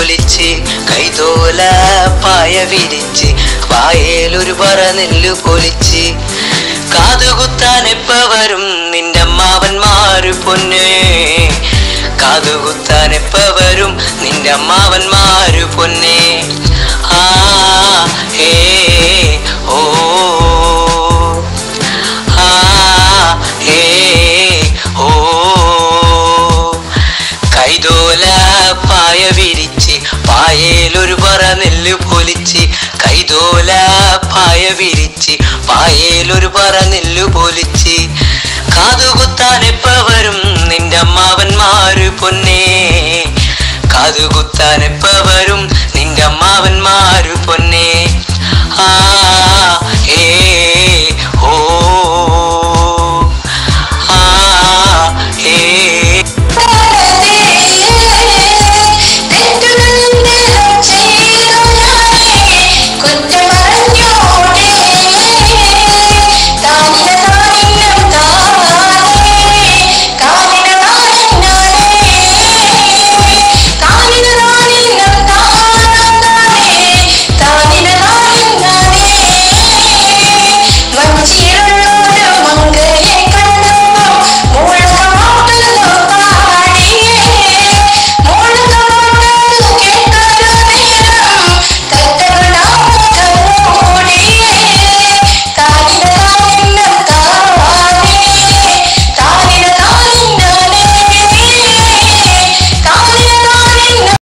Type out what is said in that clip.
പൊലിച്ച് കൈതോല പായ വിരിച്ച് പായേലൊരു പറ നെല്ലു പൊലിച്ച് കാതുകുത്താൻ എപ്പ വരും നിന്റെ അമ്മാവന്മാര് പൊന്നെ കാതുകുത്താൻ എപ്പ വരും നിന്റെ അമ്മാവന്മാര് പൊന്നെ ആ ഏ ഓ ആ ഏ ഓ കൈതോല പായ വിരിച്ച് പായേലൊരു പറ നെല്ല് പൊലിച്ച് കൈതോല പായ വിരിച്ച് പായേലൊരു പറ നെല്ല് പൊലിച്ച് കാതുകുത്താൻ എപ്പ വരും നിന്റെ അമ്മാവന്മാര് പൊന്നേ കാതുകുത്താൻ എപ്പ വരും നിന്റെ അമ്മാവന്മാര് പൊന്നേ